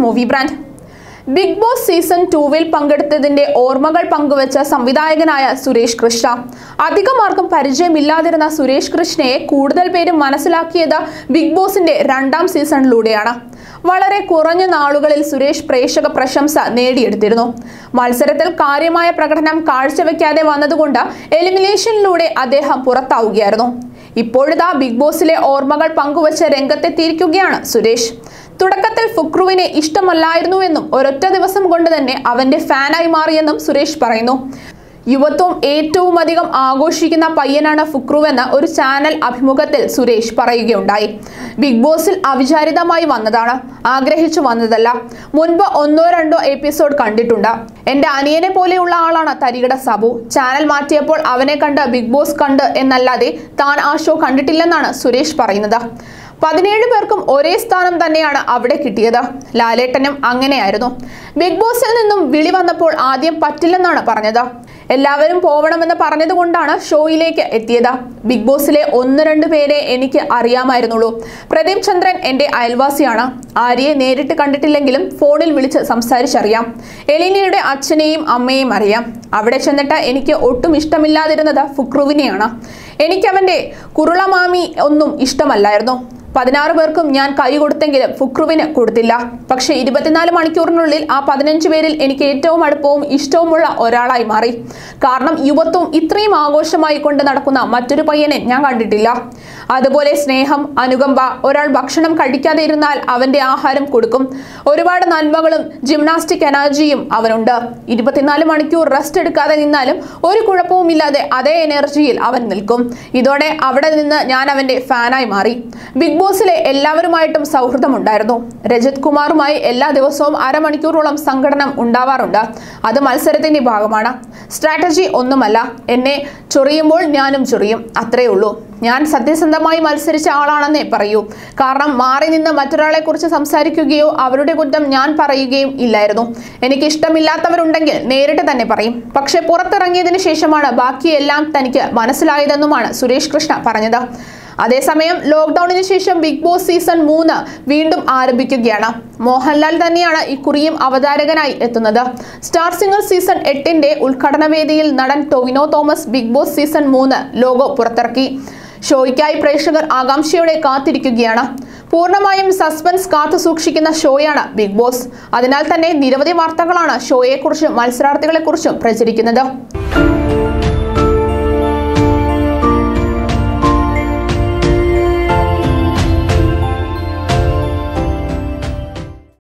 movie brand Bigg Boss season ടൂവിൽ പങ്കെടുത്തതിന്റെ ഓർമ്മകൾ പങ്കുവച്ച സംവിധായകനായ സുരേഷ് കൃഷ്ണ അധികമാർക്കും പരിചയമില്ലാതിരുന്ന സുരേഷ് കൃഷ്ണയെ കൂടുതൽ പേരും മനസ്സിലാക്കിയത് ബിഗ് ബോസിന്റെ രണ്ടാം സീസണിലൂടെയാണ് വളരെ കുറഞ്ഞ നാളുകളിൽ സുരേഷ് പ്രേക്ഷക പ്രശംസ നേടിയെടുത്തിരുന്നു മത്സരത്തിൽ കാര്യമായ പ്രകടനം കാഴ്ചവെക്കാതെ വന്നതുകൊണ്ട് എലിമിനേഷനിലൂടെ അദ്ദേഹം പുറത്താവുകയായിരുന്നു ഇപ്പോഴിതാ ബിഗ് ബോസിലെ ഓർമ്മകൾ പങ്കുവച്ച് രംഗത്തെത്തിയിരിക്കുകയാണ് സുരേഷ് തുടക്കത്തിൽ ഫുക്രുവിനെ ഇഷ്ടമല്ലായിരുന്നുവെന്നും ഒരൊറ്റ ദിവസം കൊണ്ട് തന്നെ അവന്റെ ഫാനായി മാറിയെന്നും സുരേഷ് പറയുന്നു യുവത്വം ഏറ്റവും അധികം ആഘോഷിക്കുന്ന പയ്യനാണ് ഫുക്രുവെന്ന് ഒരു ചാനൽ അഭിമുഖത്തിൽ സുരേഷ് പറയുകയുണ്ടായി ബിഗ് ബോസിൽ അവിചാരിതമായി വന്നതാണ് ആഗ്രഹിച്ചു വന്നതല്ല മുൻപ് ഒന്നോ രണ്ടോ എപ്പിസോഡ് കണ്ടിട്ടുണ്ട് എന്റെ അനിയനെ പോലെയുള്ള ആളാണ് തരികിട സബു ചാനൽ മാറ്റിയപ്പോൾ അവനെ കണ്ട് ബിഗ് ബോസ് കണ്ട് എന്നല്ലാതെ താൻ ആ ഷോ കണ്ടിട്ടില്ലെന്നാണ് സുരേഷ് പറയുന്നത് പതിനേഴ് പേർക്കും ഒരേ സ്ഥാനം തന്നെയാണ് അവിടെ കിട്ടിയത് ലാലേട്ടനും അങ്ങനെയായിരുന്നു ബിഗ് ബോസിൽ നിന്നും വിളി വന്നപ്പോൾ ആദ്യം പറ്റില്ലെന്നാണ് പറഞ്ഞത് എല്ലാവരും പോവണമെന്ന് പറഞ്ഞതുകൊണ്ടാണ് ഷോയിലേക്ക് എത്തിയത് ബിഗ് ബോസിലെ ഒന്ന് രണ്ട് പേരെ എനിക്ക് അറിയാമായിരുന്നുള്ളൂ പ്രദീപ് ചന്ദ്രൻ എന്റെ അയൽവാസിയാണ് ആര്യയെ നേരിട്ട് കണ്ടിട്ടില്ലെങ്കിലും ഫോണിൽ വിളിച്ച് സംസാരിച്ചറിയാം എലിനയുടെ അച്ഛനെയും അമ്മയെയും അറിയാം അവിടെ ചെന്നിട്ട് എനിക്ക് ഒട്ടും ഇഷ്ടമില്ലാതിരുന്നത് ഫുക്രുവിനെയാണ് എനിക്കവന്റെ കുരുളമാമി ഒന്നും ഇഷ്ടമല്ലായിരുന്നു പതിനാറ് പേർക്കും ഞാൻ കൈ കൊടുത്തെങ്കിലും ഫുക്രുവിന് കൊടുത്തില്ല പക്ഷേ ഇരുപത്തിനാല് മണിക്കൂറിനുള്ളിൽ ആ പതിനഞ്ച് പേരിൽ എനിക്ക് ഏറ്റവും അടുപ്പവും ഇഷ്ടവുമുള്ള ഒരാളായി മാറി കാരണം യുവത്വം ഇത്രയും ആഘോഷമായി കൊണ്ട് നടക്കുന്ന മറ്റൊരു പയ്യനെ ഞാൻ കണ്ടിട്ടില്ല അതുപോലെ സ്നേഹം അനുകമ്പ ഒരാൾ ഭക്ഷണം കഴിക്കാതെ ഇരുന്നാൽ അവന്റെ ആഹാരം കൊടുക്കും ഒരുപാട് നന്മകളും ജിംനാസ്റ്റിക് എനർജിയും അവനുണ്ട് ഇരുപത്തിനാല് മണിക്കൂർ റെസ്റ്റ് എടുക്കാതെ നിന്നാലും ഒരു കുഴപ്പവുമില്ലാതെ അതേ എനർജിയിൽ അവൻ നിൽക്കും ഇതോടെ അവിടെ നിന്ന് ഞാൻ അവന്റെ ഫാനായി മാറി ബിഗ് ബോസിലെ എല്ലാവരുമായിട്ടും സൗഹൃദമുണ്ടായിരുന്നു രജത് കുമാറുമായി എല്ലാ ദിവസവും അരമണിക്കൂറോളം സംഘടനം ഉണ്ടാവാറുണ്ട് അത് മത്സരത്തിന്റെ ഭാഗമാണ് സ്ട്രാറ്റജി ഒന്നുമല്ല എന്നെ ചൊറിയുമ്പോൾ ഞാനും ചൊറിയും അത്രേ ഉള്ളൂ ഞാൻ സത്യസന്ധമായി മത്സരിച്ച ആളാണെന്നേ പറയൂ കാരണം മാറി നിന്ന് മറ്റൊരാളെ കുറിച്ച് സംസാരിക്കുകയോ അവരുടെ കുറ്റം ഞാൻ പറയുകയും ഇല്ലായിരുന്നു എനിക്ക് ഇഷ്ടമില്ലാത്തവരുണ്ടെങ്കിൽ നേരിട്ട് തന്നെ പറയും പക്ഷെ പുറത്തിറങ്ങിയതിനു ശേഷമാണ് ബാക്കിയെല്ലാം തനിക്ക് മനസ്സിലായതെന്നുമാണ് സുരേഷ് കൃഷ്ണ പറഞ്ഞത് അതേസമയം ലോക്ക്ഡൌണിന് ശേഷം ബിഗ് ബോസ് സീസൺ മൂന്ന് വീണ്ടും ആരംഭിക്കുകയാണ് മോഹൻലാൽ തന്നെയാണ് ഇക്കുറിയും അവതാരകനായി എത്തുന്നത് സ്റ്റാർ സിംഗർ സീസൺ എട്ടിന്റെ ഉദ്ഘാടന വേദിയിൽ നടൻ Tovino Thomas Bigg Boss season മൂന്ന് ലോഗോ പുറത്തിറക്കി ഷോയ്ക്കായി പ്രേക്ഷകർ ആകാംക്ഷയോടെ കാത്തിരിക്കുകയാണ് പൂർണ്ണമായും സസ്പെൻസ് കാത്തു സൂക്ഷിക്കുന്ന ഷോയാണ് ബിഗ് ബോസ് അതിനാൽ തന്നെ നിരവധി വാർത്തകളാണ് ഷോയെക്കുറിച്ചും മത്സരാർത്ഥികളെക്കുറിച്ചും പ്രചരിക്കുന്നത്